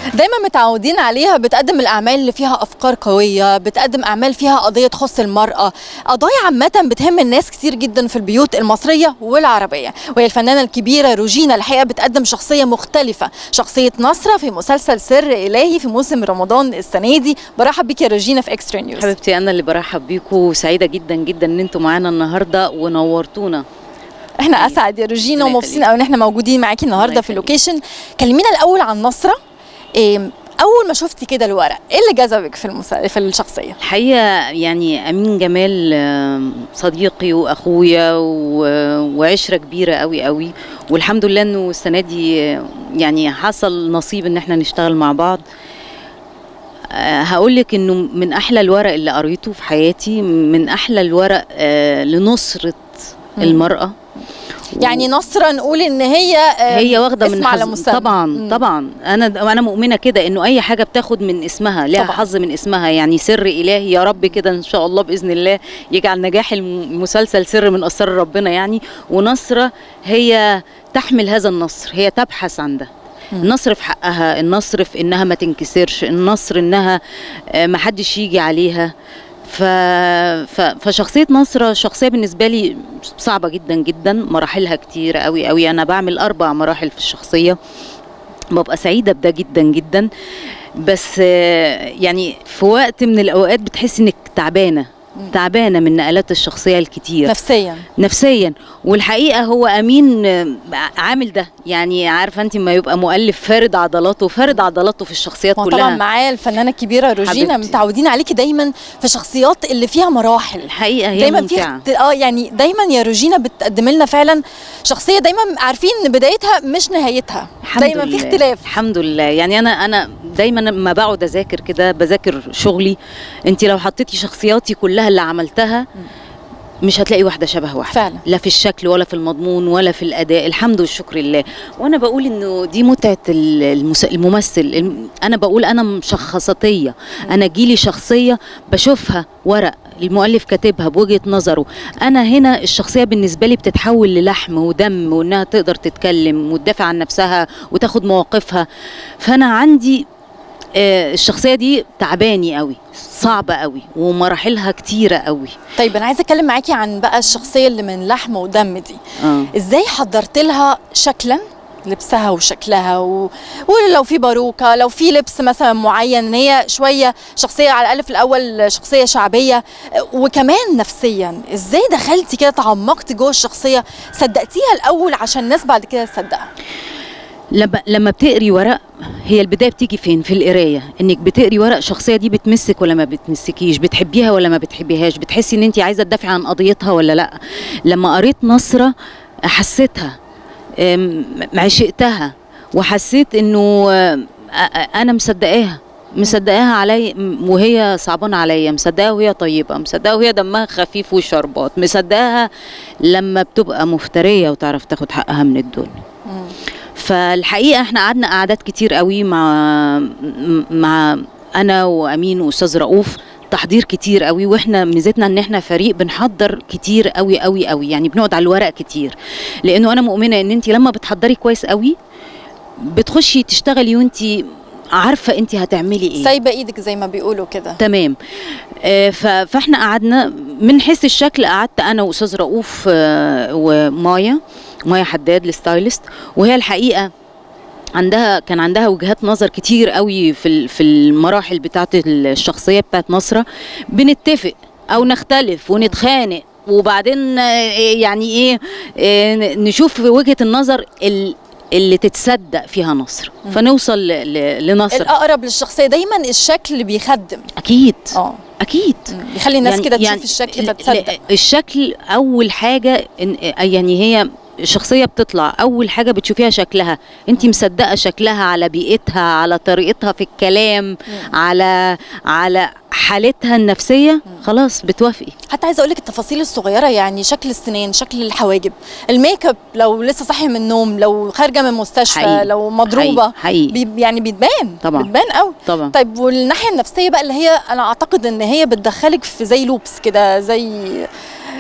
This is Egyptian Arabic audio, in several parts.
دايما متعودين عليها بتقدم الاعمال اللي فيها افكار قويه بتقدم اعمال فيها قضيه تخص المراه قضايا عامه بتهم الناس كتير جدا في البيوت المصريه والعربيه وهي الفنانه الكبيره روجينا الحقيقه بتقدم شخصيه مختلفه شخصيه نصره في مسلسل سر الهي في موسم رمضان السنه دي برحب بيك يا روجينا في اكسترا نيوز حبيبتي انا اللي برحب بيكم وسعيده جدا جدا ان انتم معانا النهارده ونورتونا احنا اسعد يا روجينا ربنا ومبسوطين يخليك. قوي ان احنا موجودين معاكي النهارده الله في يخليك. اللوكيشن كلمينا الاول عن نصره إيه، اول ما شفتي كده الورق ايه اللي جذبك في المسا... في الشخصيه الحقيقه يعني امين جمال آم، صديقي واخويا و- وعشره كبيره قوي قوي والحمد لله انه السنه دي آه، يعني حصل نصيب ان احنا نشتغل مع بعض هقول لك انه من احلى الورق اللي قريته في حياتي من احلى الورق آه، لنصره مم. المراه يعني نصره نقول ان هي آه، هي واخده من اسم على حظ مسمى طبعا مم. طبعا انا انا مؤمنه كده انه اي حاجه بتاخد من اسمها لها طبعاً. حظ من اسمها يعني سر الهي يا رب كده ان شاء الله باذن الله يجعل نجاح المسلسل سر من اسرار ربنا يعني ونصره هي تحمل هذا النصر هي تبحث عن ده مم. النصر في حقها النصر في انها ما تنكسرش النصر انها آه، ما حدش يجي عليها ف... ف... فشخصيه نصره شخصيه بالنسبه لي صعبه جدا جدا مراحلها كتير قوي قوي انا بعمل اربع مراحل في الشخصيه ببقى سعيده بده جدا جدا بس آه، يعني في وقت من الاوقات بتحس انك تعبانه مم. تعبانه من نقلات الشخصيه الكتير نفسيا نفسيا والحقيقه هو امين آه، عامل ده يعني عارفه انت ما يبقى مؤلف فارد عضلاته فارد عضلاته في الشخصيات ما هو كلها طبعا معايا الفنانه الكبيره روجينا حبيبتي. متعودين عليكي دايما في شخصيات اللي فيها مراحل الحقيقه هي دايما ممتعه في اه يعني دايما يا روجينا بتقدم لنا فعلا شخصيه دايما عارفين ان بدايتها مش نهايتها الحمد دايما في لله. اختلاف الحمد لله يعني انا انا دايما لما بقعد اذاكر كده بذاكر شغلي انت لو حطيتي شخصياتي كلها اللي عملتها مش هتلاقي واحده شبه واحده فعلا. لا في الشكل ولا في المضمون ولا في الاداء الحمد والشكر لله وانا بقول انه دي متعه ال- المس- الممثل الم- انا بقول انا مشخصاتيه انا جيلي شخصيه بشوفها ورق المؤلف كاتبها بوجهه نظره انا هنا الشخصيه بالنسبه لي بتتحول للحم ودم وانها تقدر تتكلم وتدافع عن نفسها وتاخد مواقفها فانا عندي آه، الشخصيه دي تعباني قوي صعبه قوي ومراحلها كتيره قوي طيب انا عايزه اتكلم معاكي عن بقى الشخصيه اللي من لحم ودم دي اه ازاي حضرت لها شكلا لبسها وشكلها و... ولو في باروكه لو في لبس مثلا معين ان هي شويه شخصيه على الاقل في الاول شخصيه شعبيه وكمان نفسيا ازاي دخلتي كده تعمقتي جوه الشخصيه صدقتيها الاول عشان الناس بعد كده تصدقها لما لما بتقري ورق هي البدايه بتيجي فين في القرايه انك بتقري ورق شخصيه دي بتمسك ولا ما بتمسكيش بتحبيها ولا ما بتحبيهاش بتحسي ان انت عايزه تدافعي عن قضيتها ولا لا لما قريت نصره حسيتها أم، عشقتها وحسيت انه أم، أ- أ- انا مصدقاها مصدقاها علي م- وهي صعبانه عليا مصدقاها وهي طيبه مصدقاها وهي دمها خفيف وشربات مصدقاها لما بتبقى مفتريه وتعرف تاخد حقها من الدنيا فالحقيقه احنا قعدنا قعدات كتير قوي مع مع انا وامين واستاذ رؤوف تحضير كتير قوي واحنا ميزتنا ان احنا فريق بنحضر كتير قوي قوي قوي يعني بنقعد على الورق كتير لانه انا مؤمنه ان انت لما بتحضري كويس قوي بتخشي تشتغلي وانت عارفه انت هتعملي ايه سايبه ايدك زي ما بيقولوا كده تمام آه، ف- فاحنا قعدنا من حيث الشكل قعدت انا واستاذ رؤوف آه، ومايا مايا حداد الستايلست وهي الحقيقه عندها كان عندها وجهات نظر كتير قوي في ال- في المراحل بتاعت الشخصيه بتاعت نصره بنتفق او نختلف ونتخانق وبعدين آه، يعني ايه آه، نشوف وجهه النظر ال- اللي تتصدق فيها نصر فنوصل ل- ل- لنصر الاقرب للشخصيه دايما الشكل بيخدم اكيد اه اكيد بيخلي الناس يعني- كده يعني تشوف الشكل ال- فتصدق ال- الشكل اول حاجه إن- يعني هي الشخصيه بتطلع اول حاجه بتشوفيها شكلها انت مصدقه شكلها على بيئتها على طريقتها في الكلام على على حالتها النفسيه خلاص بتوافقي حتى عايزه اقول لك التفاصيل الصغيره يعني شكل السنان شكل الحواجب الميك اب لو لسه صاحيه من النوم لو خارجه من مستشفى حقيقي. لو مضروبه حقيقي, حقيقي. بي يعني بتبان طبعاً. بتبان قوي طبعا طيب والناحيه النفسيه بقى اللي هي انا اعتقد ان هي بتدخلك في زي لوبس كده زي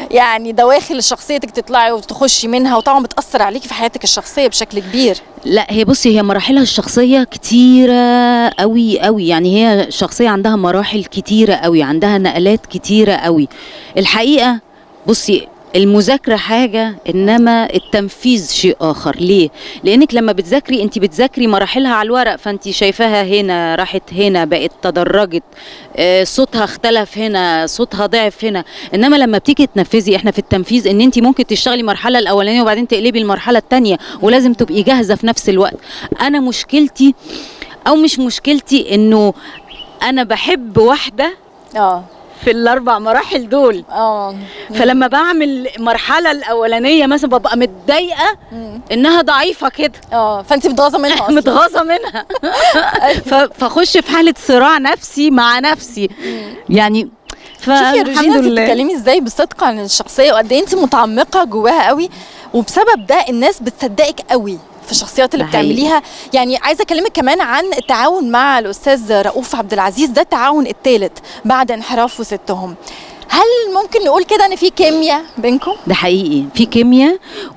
يعني دواخل شخصيتك تطلعي وتخشي منها وطبعا بتاثر عليكي في حياتك الشخصيه بشكل كبير لا هي بصي هي مراحلها الشخصيه كتيره قوي قوي يعني هي شخصيه عندها مراحل كتيره قوي عندها نقلات كتيره قوي الحقيقه بصي المذاكرة حاجة إنما التنفيذ شيء آخر ليه؟ لأنك لما بتذاكري أنت بتذاكري مراحلها على الورق فأنت شايفاها هنا راحت هنا بقت تدرجت آه، صوتها اختلف هنا صوتها ضعف هنا إنما لما بتيجي تنفذي إحنا في التنفيذ إن أنت ممكن تشتغلي المرحلة الأولانية وبعدين تقلبي المرحلة الثانية ولازم تبقي جاهزة في نفس الوقت أنا مشكلتي أو مش مشكلتي إنه أنا بحب واحدة اه في الأربع مراحل دول اه فلما بعمل المرحله الاولانيه مثلا ببقى متضايقه مم. انها ضعيفه كده اه فانت متغاظه منها اصلا متغاظه منها ف- فاخش في حاله صراع نفسي مع نفسي يعني شوفي يا فالحمد روجينا انت لله بتتكلمي ازاي بصدق عن الشخصيه وقد ايه انت متعمقه جواها قوي وبسبب ده الناس بتصدقك قوي في الشخصيات اللي ده حقيقي. بتعمليها يعني عايزه اكلمك كمان عن التعاون مع الاستاذ رؤوف عبد العزيز ده التعاون الثالث بعد انحراف وستهم هل ممكن نقول كده ان في كيمياء بينكم ده حقيقي في كيمياء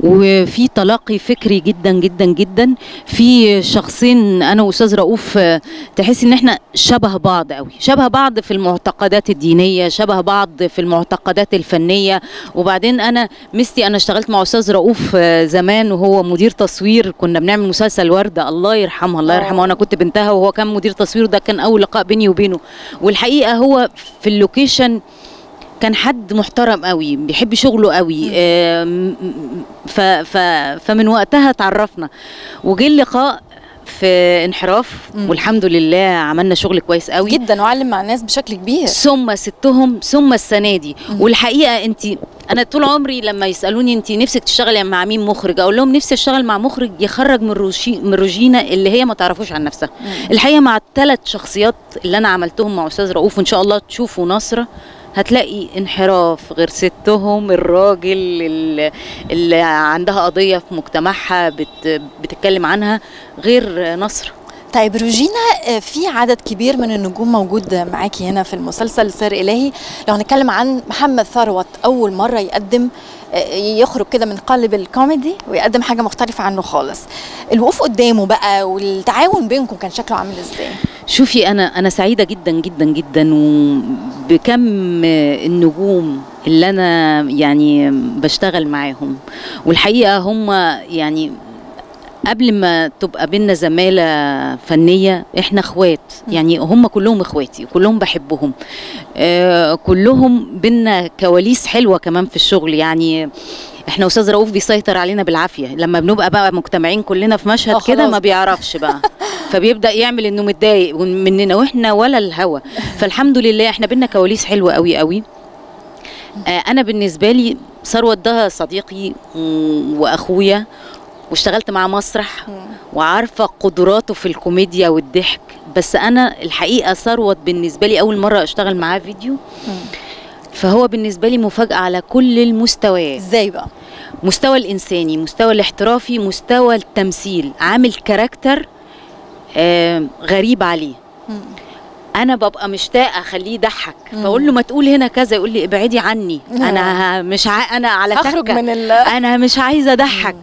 وفي تلاقي فكري جدا جدا جدا في شخصين انا واستاذ رؤوف آه، تحس ان احنا شبه بعض قوي شبه بعض في المعتقدات الدينيه شبه بعض في المعتقدات الفنيه وبعدين انا مستي انا اشتغلت مع استاذ رؤوف آه، زمان وهو مدير تصوير كنا بنعمل مسلسل ورده الله يرحمها الله آه. يرحمها وانا كنت بنتها وهو كان مدير تصوير ده كان اول لقاء بيني وبينه والحقيقه هو في اللوكيشن كان حد محترم قوي بيحب شغله قوي آم، ف ف فمن وقتها تعرفنا وجه اللقاء في انحراف مم. والحمد لله عملنا شغل كويس قوي جدا وعلم مع الناس بشكل كبير ثم ستهم ثم السنه دي مم. والحقيقه انت انا طول عمري لما يسالوني انت نفسك تشتغلي مع مين مخرج اقول لهم نفسي اشتغل مع مخرج يخرج من روشي من روجينا اللي هي ما تعرفوش عن نفسها مم. الحقيقه مع الثلاث شخصيات اللي انا عملتهم مع استاذ رؤوف وان شاء الله تشوفوا نصره هتلاقي انحراف غير ستهم الراجل اللي, اللي عندها قضيه في مجتمعها بت بتتكلم عنها غير نصر طيب روجينا آه، في عدد كبير من النجوم موجود معاكي هنا في المسلسل سر إلهي لو هنتكلم عن محمد ثروت أول مرة يقدم آه، يخرج كده من قالب الكوميدي ويقدم حاجة مختلفة عنه خالص الوقوف قدامه بقى والتعاون بينكم كان شكله عامل ازاي؟ شوفي انا انا سعيده جدا جدا جدا وبكم النجوم اللي انا يعني بشتغل معاهم والحقيقه هم يعني قبل ما تبقى بينا زماله فنيه احنا اخوات يعني هم كلهم اخواتي كلهم بحبهم آه كلهم بينا كواليس حلوه كمان في الشغل يعني احنا استاذ رؤوف بيسيطر علينا بالعافيه لما بنبقى بقى مجتمعين كلنا في مشهد آه كده خلاص ما بيعرفش بقى فبيبدا يعمل انه متضايق مننا واحنا ولا الهوى فالحمد لله احنا بينا كواليس حلوه قوي قوي آه انا بالنسبه لي ثروت ده صديقي و- واخويا واشتغلت معاه مسرح وعارفه قدراته في الكوميديا والضحك بس انا الحقيقه ثروت بالنسبه لي اول مره اشتغل معاه فيديو فهو بالنسبه لي مفاجاه على كل المستويات ازاي بقى؟ مستوى الانساني مستوى الاحترافي مستوى التمثيل عامل كاركتر آه غريب عليه مم. انا ببقى مشتاقه اخليه يضحك مم. فاقول له ما تقول هنا كذا يقول لي ابعدي عني انا ه- مش ع... انا على هخرج تكة. من ال انا مش عايزه اضحك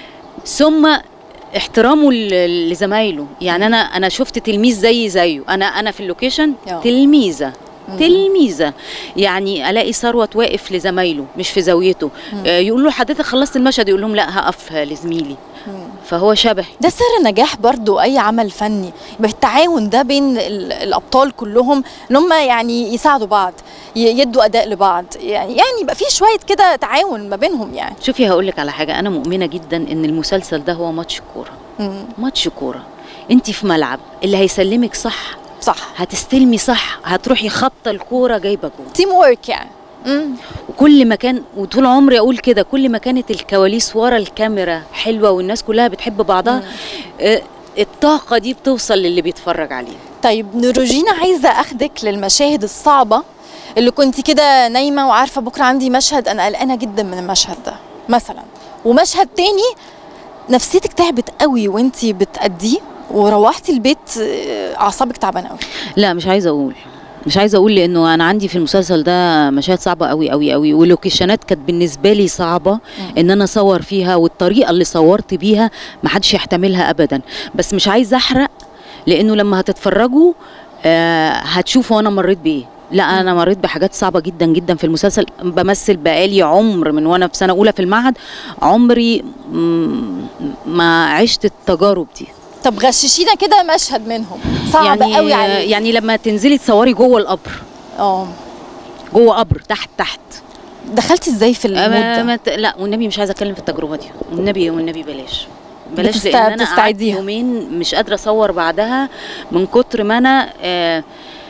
ثم احترامه ل- لزمايله يعني انا انا شفت تلميذ زي زيه انا انا في اللوكيشن آه. تلميذه مم. تلميذه يعني الاقي ثروت واقف لزمايله مش في زاويته مم. آه يقول له حضرتك خلصت المشهد يقول لهم لا هقف لزميلي مم. فهو شبهي ده سر نجاح برضو اي عمل فني يبقى التعاون ده بين ال- الابطال كلهم ان هم يعني يساعدوا بعض ي- يدوا اداء لبعض يعني يعني يبقى في شويه كده تعاون ما بينهم يعني شوفي هقول لك على حاجه انا مؤمنه جدا ان المسلسل ده هو ماتش كوره مم. ماتش كوره انت في ملعب اللي هيسلمك صح صح هتستلمي صح هتروحي خبطه الكوره جايبه جول تيم وورك يعني مم. وكل ما كان وطول عمري اقول كده كل ما كانت الكواليس ورا الكاميرا حلوه والناس كلها بتحب بعضها آه، الطاقه دي بتوصل للي بيتفرج عليه طيب نوروجينا عايزه اخدك للمشاهد الصعبه اللي كنت كده نايمه وعارفه بكره عندي مشهد انا قلقانه جدا من المشهد ده مثلا ومشهد تاني نفسيتك تعبت قوي وانتي بتأديه وروحتي البيت آه، اعصابك تعبانه قوي لا مش عايزه اقول مش عايزه اقول لانه انا عندي في المسلسل ده مشاهد صعبه قوي قوي قوي ولوكيشنات كانت بالنسبه لي صعبه ان انا اصور فيها والطريقه اللي صورت بيها ما حدش يحتملها ابدا بس مش عايزه احرق لانه لما هتتفرجوا آه هتشوفوا انا مريت بايه لا انا مريت بحاجات صعبه جدا جدا في المسلسل بمثل بقالي عمر من وانا في سنه اولى في المعهد عمري مم، ما عشت التجارب دي طب غششينا كده مشهد منهم صعب يعني قوي عليك يعني لما تنزلي تصوري جوه القبر اه جوه قبر تحت تحت دخلتي ازاي في المود ما ده ما ت- لا والنبي مش عايزه اتكلم في التجربه دي والنبي والنبي بلاش بلاش بتست- لان انا قعدت بتستعيديها. يومين مش قادره اصور بعدها من كتر ما انا آه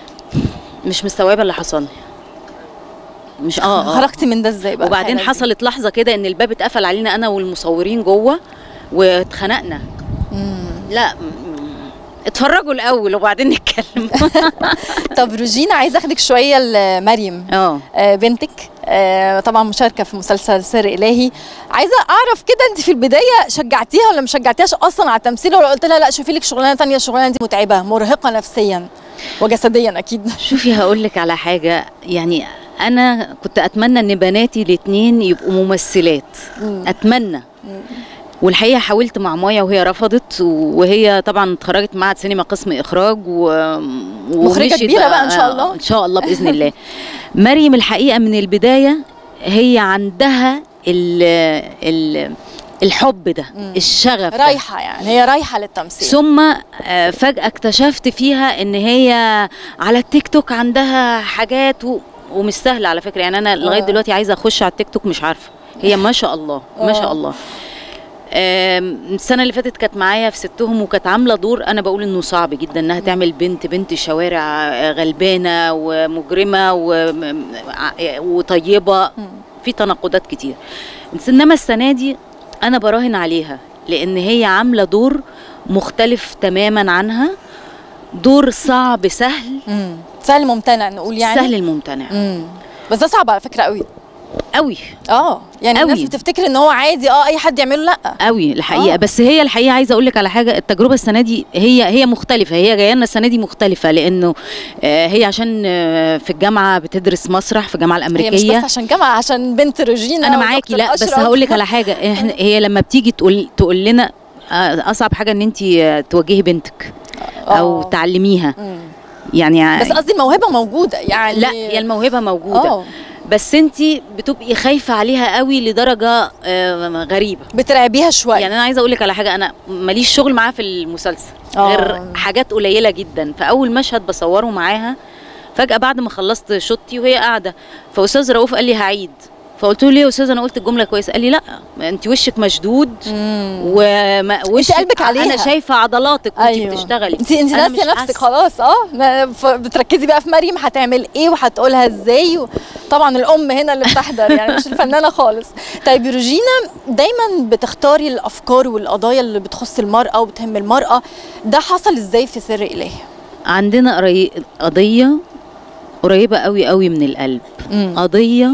مش مستوعبه اللي حصل لي مش اه اه خرجتي من ده ازاي بقى وبعدين الحالة دي؟ حصلت لحظه كده ان الباب اتقفل علينا انا والمصورين جوه واتخنقنا مم. لا م- م- اتفرجوا الاول وبعدين نتكلم طب روجينا عايزه اخدك شويه لمريم اه آه، بنتك آه، طبعا مشاركه في مسلسل سر الهي عايزه اعرف كده انت في البدايه شجعتيها ولا ما شجعتيهاش اصلا على التمثيل ولا قلت لها لا شوفي لك شغلانه تانية الشغلانه دي متعبه مرهقه نفسيا وجسديا اكيد شوفي هقول لك على حاجه يعني انا كنت اتمنى ان بناتي الاثنين يبقوا ممثلات مم. اتمنى والحقيقه حاولت مع مايا وهي رفضت وهي طبعا اتخرجت معهد سينما قسم اخراج و مخرجة ومشيت كبيرة بقى إن شاء آه، الله. ان شاء الله باذن الله مريم الحقيقه من البدايه هي عندها ال ال الحب ده مم. الشغف ده. رايحه يعني هي رايحه للتمثيل ثم آه، فجأة اكتشفت فيها ان هي على التيك توك عندها حاجات و... ومش سهلة على فكرة يعني انا لغاية آه. دلوقتي عايزة اخش على التيك توك مش عارفة هي ما شاء الله ما آه. شاء الله آم، السنة اللي فاتت كانت معايا في ستهم وكانت عاملة دور أنا بقول إنه صعب جدا إنها تعمل بنت بنت شوارع آه، غلبانة ومجرمة وم- ع- وطيبة مم. في تناقضات كتير بس انما السنه دي انا براهن عليها لان هي عامله دور مختلف تماما عنها دور صعب سهل مم. سهل ممتنع نقول يعني سهل الممتنع مم. بس ده صعب على فكره قوي قوي اه يعني قوي. الناس بتفتكر ان هو عادي اه اي حد يعمله لا قوي الحقيقه آه. آه. بس هي الحقيقه عايزه اقول لك على حاجه التجربه السنه دي هي هي مختلفه هي جايه لنا السنه دي مختلفه لانه آه، هي عشان آه، في الجامعه بتدرس مسرح في الجامعه هي الامريكيه مش بس عشان جامعه عشان بنت روجينا انا معاكي ودكتور لا بس أشرف. هقول لك على حاجه احنا هي لما بتيجي تقول تقول لنا آه، اصعب حاجه ان انت توجهي بنتك او آه. تعلميها مم. يعني بس قصدي الموهبه موجوده يعني لا هي الموهبه موجوده اه بس انت بتبقي خايفه عليها قوي لدرجه آه، غريبه بترعبيها شويه يعني انا عايزه اقول لك على حاجه انا ماليش شغل معاها في المسلسل آه. غير حاجات قليله جدا فاول مشهد بصوره معاها فجاه بعد ما خلصت شوطي وهي قاعده فاستاذ رؤوف قال لي هعيد فقلت له ليه يا استاذ انا قلت الجمله كويسه قال لي لا انت وشك مشدود مم. وما وشك قلبك عليها. انا شايفه عضلاتك وانت ايوه بتشتغلي انت انت أنا ناسيه مش نفسك حاسة. خلاص اه ما- ف- بتركزي بقى في مريم هتعمل ايه وهتقولها ازاي و... طبعا الام هنا اللي بتحضر يعني مش الفنانه خالص طيب روجينا دايما بتختاري الافكار والقضايا اللي بتخص المراه وبتهم المراه ده حصل ازاي في سر الهي عندنا قري- قضيه قريبه قوي قوي من القلب مم. قضية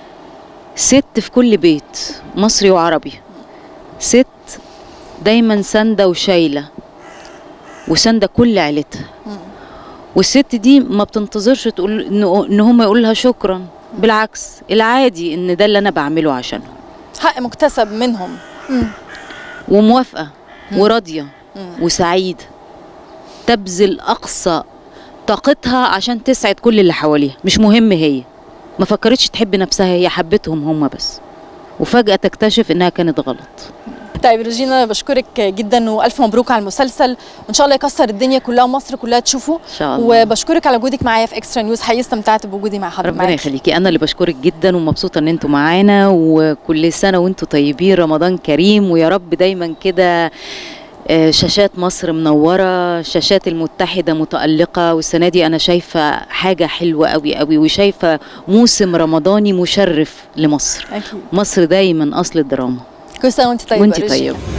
ست في كل بيت مصري وعربي ست دايما ساندة وشايلة وساندة كل عيلتها مم. والست دي ما بتنتظرش تقول إن- ان هم يقول لها شكرا بالعكس العادي ان ده اللي انا بعمله عشانهم حق مكتسب منهم مم. وموافقة وراضية مم. وسعيدة تبذل أقصى طاقتها عشان تسعد كل اللي حواليها مش مهم هي ما فكرتش تحب نفسها هي حبتهم هم بس وفجأة تكتشف إنها كانت غلط طيب روجينا بشكرك جدا والف مبروك على المسلسل وان شاء الله يكسر الدنيا كلها ومصر كلها تشوفه إن شاء الله وبشكرك على وجودك معايا في اكسترا نيوز حقيقي استمتعت بوجودي مع حضرتك ربنا معاكي. يخليكي أنا اللي بشكرك جدا ومبسوطة إن أنتوا معانا وكل سنة وأنتوا طيبين رمضان كريم ويا رب دايما كده آه، شاشات مصر منورة شاشات المتحدة متألقة والسنة دي أنا شايفة حاجة حلوة قوي قوي وشايفة موسم رمضاني مشرف لمصر اكيد مصر دايما أصل الدراما كل سنه وانت طيبه وانت روجينا. طيبة